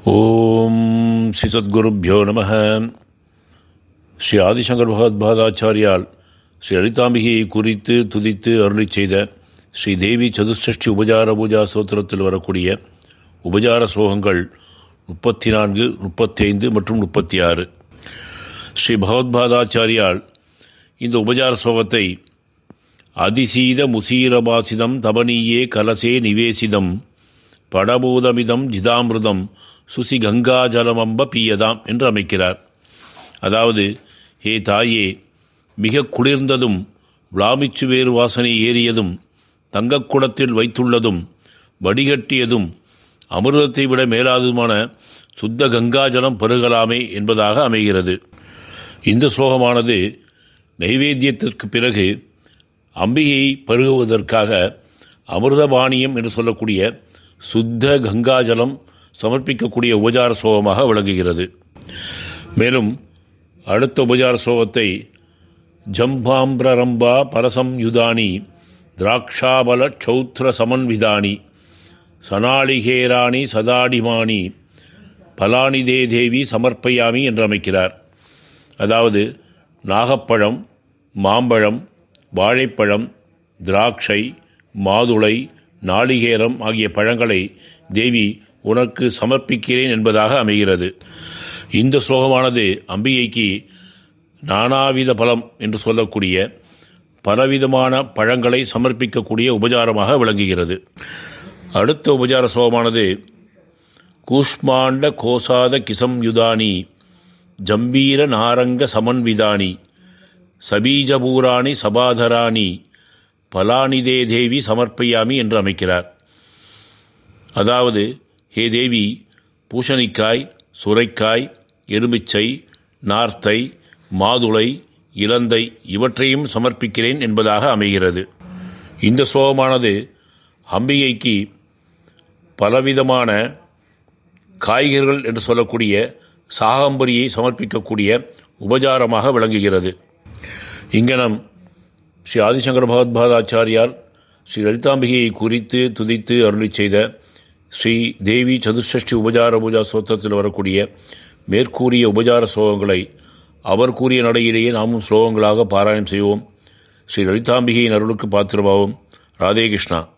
ஓம் ஸ்ரீ சத்குருப்பியோ நம ஸ்ரீ ஆதிசங்கர் பகவத்பாதாச்சாரியால் ஸ்ரீ லலிதாம்பிகையை குறித்து துதித்து அருளி செய்த ஸ்ரீ தேவி சதுஷ்டி உபஜார பூஜா சோத்திரத்தில் வரக்கூடிய உபஜார ஸ்லோகங்கள் முப்பத்தி நான்கு முப்பத்தைந்து மற்றும் முப்பத்தி ஆறு ஸ்ரீ பகவத்பாதாச்சாரியால் இந்த உபஜார ஸ்லோகத்தை அதிசீத முசீரபாசிதம் தபனீயே கலசே நிவேசிதம் படபூதமிதம் ஜிதாமிருதம் சுசி கங்காஜலமம்ப பீயதாம் என்று அமைக்கிறார் அதாவது ஹே தாயே மிக குளிர்ந்ததும் விளாமிச்சு வேறு வாசனை ஏறியதும் தங்கக்குடத்தில் வைத்துள்ளதும் வடிகட்டியதும் அமிர்தத்தை விட மேலாதுமான சுத்த கங்காஜலம் பருகலாமே என்பதாக அமைகிறது இந்த ஸ்லோகமானது நைவேத்தியத்திற்கு பிறகு அம்பிகையை பருகுவதற்காக அமிர்தபாணியம் என்று சொல்லக்கூடிய சுத்த கங்காஜலம் சமர்ப்பிக்கக்கூடிய உபஜார ஸ்லோகமாக விளங்குகிறது மேலும் அடுத்த உபஜார ஸ்லோகத்தை ஜம்பாம்பிரரம்பா பரசம் யுதானி திராட்சாபல க்ஷௌத்திர சமன்விதானி சனாளிகேராணி சதாடிமானி பலானிதே தேவி சமர்ப்பயாமி என்று அமைக்கிறார் அதாவது நாகப்பழம் மாம்பழம் வாழைப்பழம் திராட்சை மாதுளை நாளிகேரம் ஆகிய பழங்களை தேவி உனக்கு சமர்ப்பிக்கிறேன் என்பதாக அமைகிறது இந்த ஸ்லோகமானது அம்பிகைக்கு நானாவித பலம் என்று சொல்லக்கூடிய பலவிதமான பழங்களை சமர்ப்பிக்கக்கூடிய உபச்சாரமாக விளங்குகிறது அடுத்த உபச்சார ஸ்லோகமானது கூஷ்மாண்ட கோசாத கிசம் யுதானி ஜம்பீர நாரங்க சமன்விதானி சபீஜபூராணி சபாதராணி பலானிதே தேவி சமர்ப்பயாமி என்று அமைக்கிறார் அதாவது ஹே தேவி பூசணிக்காய் சுரைக்காய் எலுமிச்சை நார்த்தை மாதுளை இலந்தை இவற்றையும் சமர்ப்பிக்கிறேன் என்பதாக அமைகிறது இந்த ஸ்லோகமானது அம்பிகைக்கு பலவிதமான காய்கறிகள் என்று சொல்லக்கூடிய சாகம்பரியை சமர்ப்பிக்கக்கூடிய உபச்சாரமாக விளங்குகிறது இங்கனம் ஸ்ரீ ஆதிசங்கர பகவத்பாதாச்சாரியார் ஸ்ரீ லலிதாம்பிகையை குறித்து துதித்து அருளி செய்த ஸ்ரீ தேவி சதுஷ்டி உபஜார பூஜா சோத்திரத்தில் வரக்கூடிய மேற்கூறிய உபஜார ஸ்லோகங்களை அவர் கூறிய நடையிலேயே நாமும் ஸ்லோகங்களாக பாராயணம் செய்வோம் ஸ்ரீ லலிதாம்பிகையின் அருளுக்கு பாத்திரமாவோம் ராதே கிருஷ்ணா